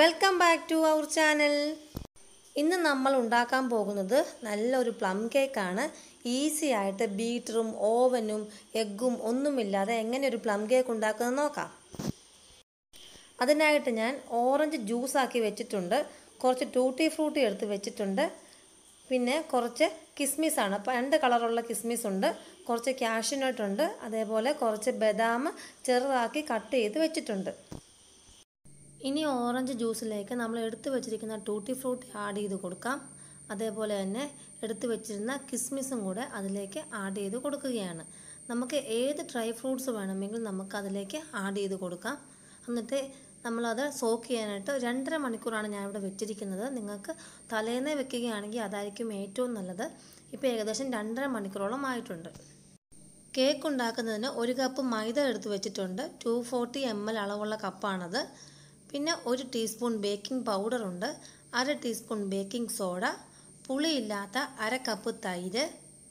welcome back to our channel ഇന്ന് നമ്മൾ ഉണ്ടാക്കാൻ പോകുന്നത് നല്ലൊരു പ്ലം കേക്കാണ് ഈസി ആയിട്ട് ബീറ്ററും ഓവനും എഗ്ഗും ഒന്നുമില്ലാതെ എങ്ങനെ ഒരു പ്ലം കേക്ക് ഉണ്ടാക്കുന്നത് നോക്കാം അതിനായിട്ട് ഞാൻ ഓറഞ്ച് ജ്യൂസ് ആക്കി വെച്ചിട്ടുണ്ട് കുറച്ച് ടൂട്ടി ഫ്രൂട്ടി എടുത്ത് വെച്ചിട്ടുണ്ട് പിന്നെ കുറച്ച് കിസ്മിസ് ആണ് അപ്പോൾ രണ്ട് കളറുള്ള കിസ്മിസ് ഉണ്ട് കുറച്ച് കാഷ്യൂനട്ട് ഉണ്ട് അതേപോലെ കുറച്ച് ബദാം ചെറുതാക്കി കട്ട് ചെയ്ത് വെച്ചിട്ടുണ്ട് ഇനി ഓറഞ്ച് ജ്യൂസിലേക്ക് നമ്മൾ എടുത്തു വെച്ചിരിക്കുന്ന ടൂട്ടി ഫ്രൂട്ടി ആഡ് ചെയ്ത് കൊടുക്കാം അതേപോലെ തന്നെ എടുത്തു വെച്ചിരുന്ന കിസ്മിസും കൂടെ അതിലേക്ക് ആഡ് ചെയ്ത് കൊടുക്കുകയാണ് നമുക്ക് ഏത് ഡ്രൈ ഫ്രൂട്ട്സ് വേണമെങ്കിലും നമുക്ക് അതിലേക്ക് ആഡ് ചെയ്ത് കൊടുക്കാം എന്നിട്ട് നമ്മളത് സോക്ക് ചെയ്യാനായിട്ട് രണ്ടര മണിക്കൂറാണ് ഞാൻ ഇവിടെ വെച്ചിരിക്കുന്നത് നിങ്ങൾക്ക് തലേന്നേ വെക്കുകയാണെങ്കിൽ അതായിരിക്കും ഏറ്റവും നല്ലത് ഇപ്പോൾ ഏകദേശം രണ്ടര മണിക്കൂറോളം ആയിട്ടുണ്ട് കേക്ക് ഉണ്ടാക്കുന്നതിന് ഒരു കപ്പ് മൈദ എടുത്ത് വെച്ചിട്ടുണ്ട് ടു ഫോർട്ടി എം എൽ അളവുള്ള കപ്പാണത് പിന്നെ ഒരു ടീസ്പൂൺ ബേക്കിംഗ് പൗഡർ ഉണ്ട് അര ടീസ്പൂൺ ബേക്കിംഗ് സോഡ പുളിയില്ലാത്ത അര കപ്പ് തൈര്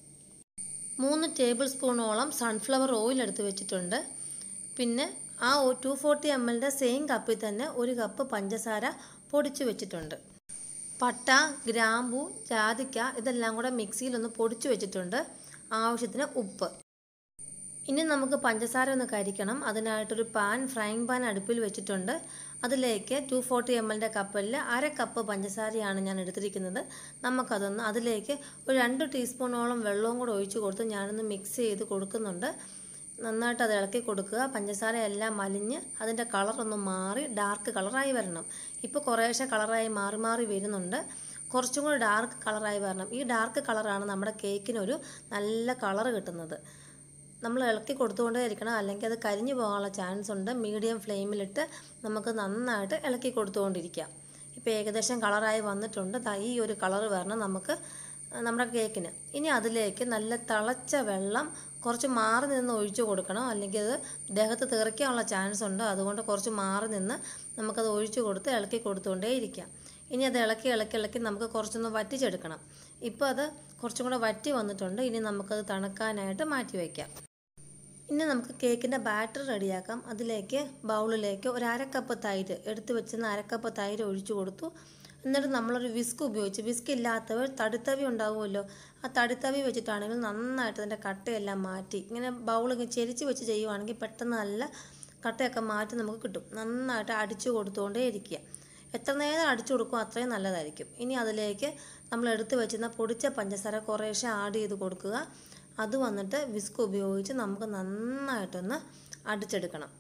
മൂന്ന് ടേബിൾ സ്പൂണോളം സൺഫ്ലവർ ഓയിൽ എടുത്ത് വെച്ചിട്ടുണ്ട് പിന്നെ ആ ടു ഫോർട്ടി എം എല്ലിൻ്റെ സെയിം കപ്പിൽ തന്നെ ഒരു കപ്പ് പഞ്ചസാര പൊടിച്ച് വെച്ചിട്ടുണ്ട് പട്ട ഗ്രാമ്പു ജാതിക്ക ഇതെല്ലാം കൂടെ മിക്സിയിലൊന്ന് പൊടിച്ച് വെച്ചിട്ടുണ്ട് ആവശ്യത്തിന് ഉപ്പ് ഇനി നമുക്ക് പഞ്ചസാര ഒന്ന് കരിക്കണം അതിനായിട്ടൊരു പാൻ ഫ്രൈങ് പാൻ അടുപ്പിൽ വെച്ചിട്ടുണ്ട് അതിലേക്ക് ടു ഫോർട്ടി എം എല്ലിൻ്റെ കപ്പിൽ അര കപ്പ് പഞ്ചസാരയാണ് ഞാൻ എടുത്തിരിക്കുന്നത് നമുക്കതൊന്ന് അതിലേക്ക് ഒരു രണ്ട് ടീസ്പൂണോളം വെള്ളവും കൂടെ ഒഴിച്ച് കൊടുത്ത് ഞാനൊന്ന് മിക്സ് ചെയ്ത് കൊടുക്കുന്നുണ്ട് നന്നായിട്ട് അത് ഇളക്കി കൊടുക്കുക പഞ്ചസാര എല്ലാം മലിഞ്ഞ് അതിൻ്റെ കളറൊന്ന് മാറി ഡാർക്ക് കളറായി വരണം ഇപ്പോൾ കുറേശ്ശെ കളറായി മാറി മാറി വരുന്നുണ്ട് കുറച്ചും കൂടി ഡാർക്ക് കളറായി വരണം ഈ ഡാർക്ക് കളറാണ് നമ്മുടെ കേക്കിനൊരു നല്ല കളർ കിട്ടുന്നത് നമ്മൾ ഇളക്കി കൊടുത്തുകൊണ്ടേ ഇരിക്കണം അല്ലെങ്കിൽ അത് കരിഞ്ഞു പോകാനുള്ള ചാൻസ് ഉണ്ട് മീഡിയം ഫ്ലെയിമിലിട്ട് നമുക്ക് നന്നായിട്ട് ഇളക്കി കൊടുത്തുകൊണ്ടിരിക്കാം ഇപ്പോൾ ഏകദേശം കളറായി വന്നിട്ടുണ്ട് ദാ ഈ ഒരു കളർ വരണം നമുക്ക് നമ്മുടെ കേക്കിന് ഇനി അതിലേക്ക് നല്ല തിളച്ച വെള്ളം കുറച്ച് മാറി നിന്ന് ഒഴിച്ചു കൊടുക്കണം അല്ലെങ്കിൽ അത് ദേഹത്ത് തെറിക്കാനുള്ള ചാൻസ് ഉണ്ട് അതുകൊണ്ട് കുറച്ച് മാറി നിന്ന് നമുക്കത് ഒഴിച്ചു കൊടുത്ത് ഇളക്കി കൊടുത്തുകൊണ്ടേ ഇരിക്കാം ഇനി അത് ഇളക്കി ഇളക്കി ഇളക്കി നമുക്ക് കുറച്ചൊന്ന് വറ്റിച്ചെടുക്കണം ഇപ്പോൾ അത് കുറച്ചും കൂടെ വറ്റി വന്നിട്ടുണ്ട് ഇനി നമുക്കത് തണുക്കാനായിട്ട് മാറ്റി വയ്ക്കാം ഇനി നമുക്ക് കേക്കിൻ്റെ ബാറ്റർ റെഡിയാക്കാം അതിലേക്ക് ബൗളിലേക്ക് ഒരു അരക്കപ്പ് തൈര് എടുത്തു വെച്ചിരുന്ന അരക്കപ്പ് തൈര് ഒഴിച്ചു കൊടുത്തു എന്നിട്ട് നമ്മളൊരു വിസ്ക് ഉപയോഗിച്ച് വിസ്ക് ഇല്ലാത്തവർ തടിത്തവി ഉണ്ടാവുമല്ലോ ആ തടിത്തവി വെച്ചിട്ടാണെങ്കിൽ നന്നായിട്ട് അതിൻ്റെ കട്ടയെല്ലാം മാറ്റി ഇങ്ങനെ ബൗളിങ്ങനെ ചെരിച്ച് വെച്ച് ചെയ്യുവാണെങ്കിൽ പെട്ടെന്ന് നല്ല കട്ടയൊക്കെ മാറ്റി നമുക്ക് കിട്ടും നന്നായിട്ട് അടിച്ചു കൊടുത്തുകൊണ്ടേ ഇരിക്കുക എത്ര നേരം അടിച്ചു കൊടുക്കും അത്രയും നല്ലതായിരിക്കും ഇനി അതിലേക്ക് നമ്മൾ എടുത്തു വെച്ചിരുന്ന പൊടിച്ച പഞ്ചസാര കുറേശ്ശെ ആഡ് ചെയ്ത് കൊടുക്കുക അത് വന്നിട്ട് വിസ്ക് ഉപയോഗിച്ച് നമുക്ക് നന്നായിട്ടൊന്ന് അടിച്ചെടുക്കണം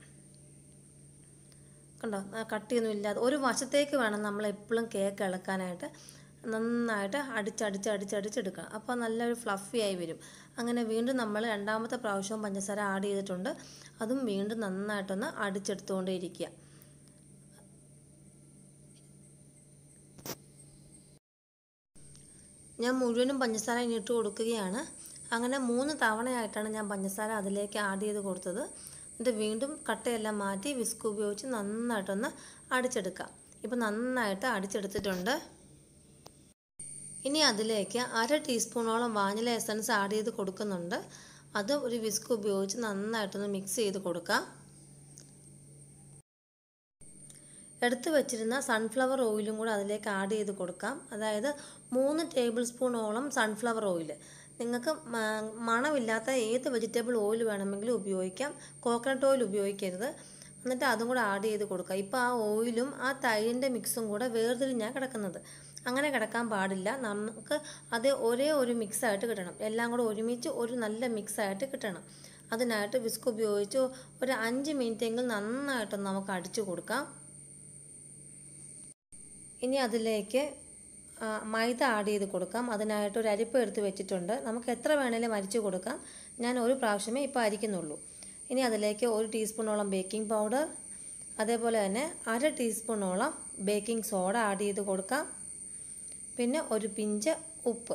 കണ്ടോ കട്ടിയൊന്നും ഇല്ലാതെ ഒരു വശത്തേക്ക് വേണം നമ്മൾ എപ്പോഴും കേക്ക് ഇളക്കാനായിട്ട് നന്നായിട്ട് അടിച്ചടിച്ച് അടിച്ചടിച്ചെടുക്കണം അപ്പോൾ നല്ലൊരു ഫ്ലഫി ആയി വരും അങ്ങനെ വീണ്ടും നമ്മൾ രണ്ടാമത്തെ പ്രാവശ്യവും പഞ്ചസാര ആഡ് ചെയ്തിട്ടുണ്ട് അതും വീണ്ടും നന്നായിട്ടൊന്ന് അടിച്ചെടുത്തുകൊണ്ടേ ഇരിക്കുക ഞാൻ മുഴുവനും പഞ്ചസാര ഇനി ഇട്ട് കൊടുക്കുകയാണ് അങ്ങനെ മൂന്ന് തവണയായിട്ടാണ് ഞാൻ പഞ്ചസാര അതിലേക്ക് ആഡ് ചെയ്ത് കൊടുത്തത് എന്നിട്ട് വീണ്ടും കട്ടയെല്ലാം മാറ്റി വിസ്ക് ഉപയോഗിച്ച് നന്നായിട്ടൊന്ന് അടിച്ചെടുക്കാം ഇപ്പോൾ നന്നായിട്ട് അടിച്ചെടുത്തിട്ടുണ്ട് ഇനി അതിലേക്ക് അര ടീസ്പൂണോളം വാനില എസൻസ് ആഡ് ചെയ്ത് കൊടുക്കുന്നുണ്ട് അത് ഒരു വിസ്ക് ഉപയോഗിച്ച് നന്നായിട്ടൊന്ന് മിക്സ് ചെയ്ത് കൊടുക്കാം എടുത്തു വെച്ചിരുന്ന സൺഫ്ലവർ ഓയിലും കൂടെ അതിലേക്ക് ആഡ് ചെയ്ത് കൊടുക്കാം അതായത് മൂന്ന് ടേബിൾ സ്പൂണോളം സൺഫ്ലവർ ഓയിൽ നിങ്ങൾക്ക് മണമില്ലാത്ത ഏത് വെജിറ്റബിൾ ഓയിൽ വേണമെങ്കിലും ഉപയോഗിക്കാം കോക്കനട്ട് ഓയിൽ ഉപയോഗിക്കരുത് എന്നിട്ട് അതും കൂടെ ആഡ് ചെയ്ത് കൊടുക്കുക ഇപ്പോൾ ആ ഓയിലും ആ തൈരിൻ്റെ മിക്സും കൂടെ വേർതിരിഞ്ഞാണ് കിടക്കുന്നത് അങ്ങനെ കിടക്കാൻ പാടില്ല നമുക്ക് അത് ഒരേ ഒരു മിക്സായിട്ട് കിട്ടണം എല്ലാം കൂടെ ഒരുമിച്ച് ഒരു നല്ല മിക്സായിട്ട് കിട്ടണം അതിനായിട്ട് വിസ്ക് ഉപയോഗിച്ച് ഒരു അഞ്ച് മിനിറ്റെങ്കിലും നന്നായിട്ടൊന്ന് നമുക്ക് അടിച്ചു കൊടുക്കാം ഇനി അതിലേക്ക് മൈദ ആഡ് ചെയ്ത് കൊടുക്കാം അതിനായിട്ട് ഒരു അരിപ്പ് എടുത്ത് വെച്ചിട്ടുണ്ട് നമുക്ക് എത്ര വേണേലും അരിച്ചു കൊടുക്കാം ഞാൻ ഒരു പ്രാവശ്യമേ ഇപ്പോൾ അരിക്കുന്നുള്ളൂ ഇനി അതിലേക്ക് ഒരു ടീസ്പൂണോളം ബേക്കിംഗ് പൗഡർ അതേപോലെ തന്നെ അര ടീസ്പൂണോളം ബേക്കിംഗ് സോഡ ആഡ് ചെയ്ത് കൊടുക്കാം പിന്നെ ഒരു പിഞ്ച് ഉപ്പ്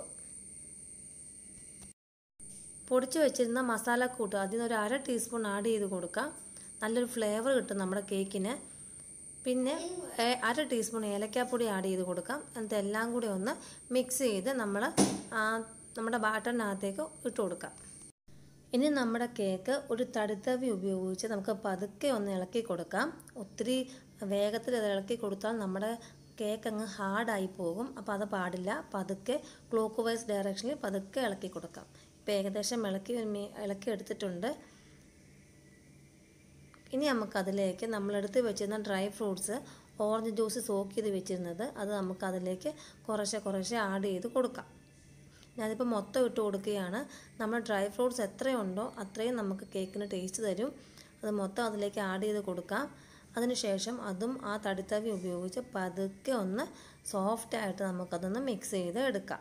പൊടിച്ചു വെച്ചിരുന്ന മസാലക്കൂട്ട് അതിൽ നിന്ന് ഒരു അര ടീസ്പൂൺ ആഡ് ചെയ്ത് കൊടുക്കാം നല്ലൊരു ഫ്ലേവർ കിട്ടും നമ്മുടെ കേക്കിന് പിന്നെ അര ടീസ്പൂൺ ഏലക്കാപ്പൊടി ആഡ് ചെയ്ത് കൊടുക്കാം എന്നിട്ട് എല്ലാം കൂടി ഒന്ന് മിക്സ് ചെയ്ത് നമ്മൾ നമ്മുടെ ബാറ്ററിനകത്തേക്ക് ഇട്ട് കൊടുക്കാം ഇനി നമ്മുടെ കേക്ക് ഒരു തടിത്തവി ഉപയോഗിച്ച് നമുക്ക് പതുക്കെ ഒന്ന് ഇളക്കി കൊടുക്കാം ഒത്തിരി വേഗത്തിൽ അത് ഇളക്കി കൊടുത്താൽ നമ്മുടെ കേക്ക് അങ്ങ് ഹാർഡായി പോകും അപ്പോൾ അത് പാടില്ല പതുക്കെ ക്ലോക്ക് വൈസ് ഡയറക്ഷനിൽ പതുക്കെ ഇളക്കി കൊടുക്കാം ഇപ്പോൾ ഏകദേശം ഇളക്കി മി- ഇളക്കി എടുത്തിട്ടുണ്ട് ഇനി നമുക്കതിലേക്ക് നമ്മളെടുത്ത് വെച്ചിരുന്ന dry fruits orange juice soak ചെയ്ത് വെച്ചിരുന്നത് അത് നമുക്ക് അതിലേക്ക് കുറേശ്ശെ കുറേശ്ശെ ആഡ് ചെയ്ത് കൊടുക്കാം ഞാനിപ്പോൾ മൊത്തം ഇട്ട് കൊടുക്കുകയാണ് നമ്മൾ ഡ്രൈ ഫ്രൂട്ട്സ് എത്രയുണ്ടോ അത്രയും നമുക്ക് കേക്കിന് ടേസ്റ്റ് തരും അത് മൊത്തം അതിലേക്ക് ആഡ് ചെയ്ത് കൊടുക്കാം അതിനുശേഷം അതും ആ തടിത്തവി ഉപയോഗിച്ച് പതുക്കെ ഒന്ന് സോഫ്റ്റായിട്ട് നമുക്കതൊന്ന് മിക്സ് ചെയ്ത് എടുക്കാം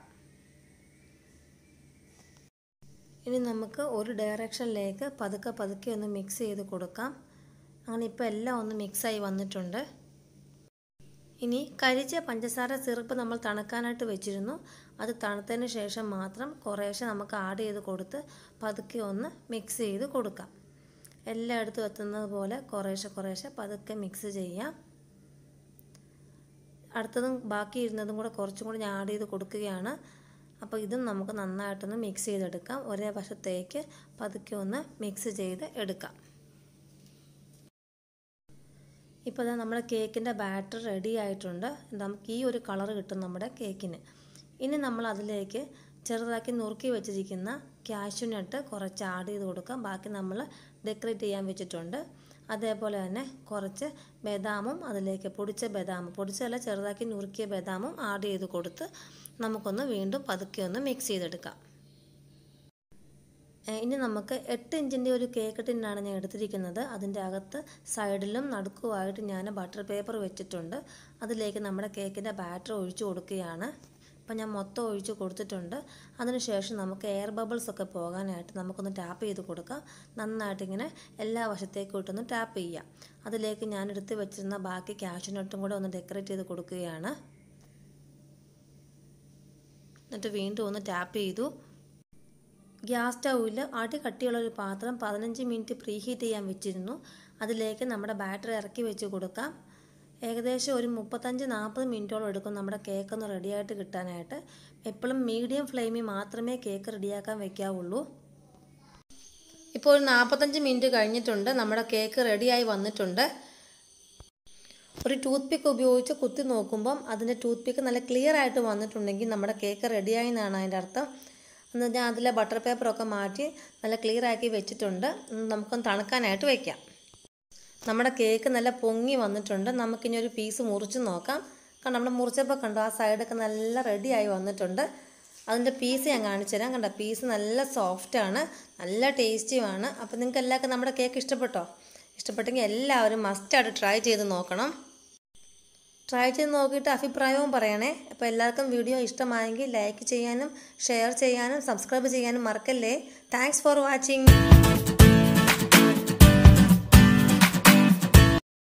ഇനി നമുക്ക് ഒരു ഡയറക്ഷനിലേക്ക് പതുക്കെ പതുക്കെ ഒന്ന് മിക്സ് ചെയ്ത് കൊടുക്കാം അങ്ങനെ ഇപ്പോൾ എല്ലാം ഒന്ന് മിക്സായി വന്നിട്ടുണ്ട് ഇനി കരിച്ച പഞ്ചസാര സിറപ്പ് നമ്മൾ തണുക്കാനായിട്ട് വെച്ചിരുന്നു അത് തണുത്തതിന് ശേഷം മാത്രം കുറേശ്ശെ നമുക്ക് ആഡ് ചെയ്ത് കൊടുത്ത് പതുക്കെ ഒന്ന് മിക്സ് ചെയ്ത് കൊടുക്കാം എല്ലായിടത്തും എത്തുന്നത് പോലെ കുറേശ്ശെ കുറേശ്ശെ പതുക്കെ മിക്സ് ചെയ്യാം അടുത്തതും ബാക്കി ഇരുന്നതും കൂടെ കുറച്ചും കൂടി ഞാൻ ആഡ് ചെയ്ത് കൊടുക്കുകയാണ് അപ്പോൾ ഇതും നമുക്ക് നന്നായിട്ടൊന്ന് മിക്സ് ചെയ്തെടുക്കാം ഒരേ വശത്തേക്ക് പതുക്കെ ഒന്ന് മിക്സ് ചെയ്ത് എടുക്കാം ഇപ്പോൾ ഇതാ നമ്മുടെ കേക്കിൻ്റെ ബാറ്റർ റെഡി ആയിട്ടുണ്ട് നമുക്ക് ഈ ഒരു കളർ കിട്ടും നമ്മുടെ കേക്കിന് ഇനി നമ്മൾ അതിലേക്ക് ചെറുതാക്കി നുറുക്കി വെച്ചിരിക്കുന്ന കാഷ്യൂനട്ട് കുറച്ച് ആഡ് ചെയ്ത് കൊടുക്കാം ബാക്കി നമ്മൾ ഡെക്കറേറ്റ് ചെയ്യാൻ വെച്ചിട്ടുണ്ട് അതേപോലെ തന്നെ കുറച്ച് ബദാമും അതിലേക്ക് പൊടിച്ച ബദാം പൊടിച്ചല്ല ചെറുതാക്കി നുറുക്കിയ ബദാമും ആഡ് ചെയ്ത് കൊടുത്ത് നമുക്കൊന്ന് വീണ്ടും പതുക്കെ ഒന്ന് മിക്സ് ചെയ്തെടുക്കാം ഏഹ് ഇനി നമുക്ക് എട്ട് ഇഞ്ചിൻ്റെ ഒരു കേക്ക് ടിന്നാണ് ഞാൻ എടുത്തിരിക്കുന്നത് അതിൻ്റെ അകത്ത് സൈഡിലും നടുക്കുമായിട്ട് ഞാൻ ബട്ടർ പേപ്പർ വെച്ചിട്ടുണ്ട് അതിലേക്ക് നമ്മുടെ കേക്കിൻ്റെ ബാറ്റർ ഒഴിച്ചു കൊടുക്കുകയാണ് അപ്പം ഞാൻ മൊത്തം ഒഴിച്ച് കൊടുത്തിട്ടുണ്ട് അതിനുശേഷം നമുക്ക് എയർ ബബിൾസ് ഒക്കെ പോകാനായിട്ട് നമുക്കൊന്ന് ടാപ്പ് ചെയ്ത് കൊടുക്കാം നന്നായിട്ട് ഇങ്ങനെ എല്ലാ വശത്തേക്കും ഇട്ടൊന്ന് ടാപ്പ് ചെയ്യാം അതിലേക്ക് ഞാൻ എടുത്ത് വെച്ചിരുന്ന ബാക്കി കാഷ്യൂനട്ടും കൂടെ ഒന്ന് ഡെക്കറേറ്റ് ചെയ്ത് കൊടുക്കുകയാണ് എന്നിട്ട് വീണ്ടും ഒന്ന് ടാപ്പ് ചെയ്തു ഗ്യാസ് സ്റ്റൗവിൽ അടി കട്ടിയുള്ള ഒരു പാത്രം പതിനഞ്ച് മിനിറ്റ് പ്രീ ഹീറ്റ് ചെയ്യാൻ വെച്ചിരുന്നു അതിലേക്ക് നമ്മുടെ ബാറ്ററി ഇറക്കി വെച്ച് കൊടുക്കാം ഏകദേശം ഒരു മുപ്പത്തഞ്ച് നാൽപ്പത് മിനിറ്റോളം എടുക്കും നമ്മുടെ കേക്ക് ഒന്ന് റെഡിയായിട്ട് കിട്ടാനായിട്ട് എപ്പോഴും മീഡിയം ഫ്ലെയിമിൽ മാത്രമേ കേക്ക് റെഡിയാക്കാൻ വെക്കാവുള്ളൂ ഇപ്പോൾ ഒരു നാൽപ്പത്തഞ്ച് മിനിറ്റ് കഴിഞ്ഞിട്ടുണ്ട് നമ്മുടെ കേക്ക് റെഡിയായി വന്നിട്ടുണ്ട് ഒരു ടൂത്ത് പിക്ക് ഉപയോഗിച്ച് കുത്തി നോക്കുമ്പം അതിൻ്റെ ടൂത്ത് പിക്ക് നല്ല ക്ലിയർ ആയിട്ട് വന്നിട്ടുണ്ടെങ്കിൽ നമ്മുടെ കേക്ക് റെഡിയായി എന്നാണ് അതിൻ്റെ അർത്ഥം എന്ന് ഞാൻ അതിലെ ബട്ടർ പേപ്പറൊക്കെ മാറ്റി നല്ല ക്ലിയർ ആക്കി വെച്ചിട്ടുണ്ട് ഉം, നമുക്കൊന്ന് തണുക്കാനായിട്ട് വെക്കാം നമ്മുടെ കേക്ക് നല്ല പൊങ്ങി വന്നിട്ടുണ്ട് നമുക്കിനി ഒരു പീസ് മുറിച്ച് നോക്കാം കാരണം നമ്മൾ മുറിച്ചപ്പോൾ കണ്ടോ ആ സൈഡൊക്കെ നല്ല റെഡിയായി വന്നിട്ടുണ്ട് അതിൻ്റെ പീസ് ഞാൻ കാണിച്ചു തരാം കണ്ടോ പീസ് നല്ല സോഫ്റ്റാണ് നല്ല ടേസ്റ്റിയുമാണ് അപ്പോൾ നിങ്ങൾക്ക് എല്ലാവർക്കും നമ്മുടെ കേക്ക് ഇഷ്ടപ്പെട്ടോ ഇഷ്ടപ്പെട്ടെങ്കിൽ എല്ലാവരും മസ്റ്റായിട്ട് ട്രൈ ചെയ്ത് നോക്കണം ട്രൈ ചെയ്ത് നോക്കിയിട്ട് അഭിപ്രായവും പറയണേ അപ്പോൾ എല്ലാവർക്കും വീഡിയോ ഇഷ്ടമായെങ്കിൽ ലൈക്ക് ചെയ്യാനും ഷെയർ ചെയ്യാനും സബ്സ്ക്രൈബ് ചെയ്യാനും മറക്കല്ലേ താങ്ക്സ് ഫോർ വാച്ചിങ്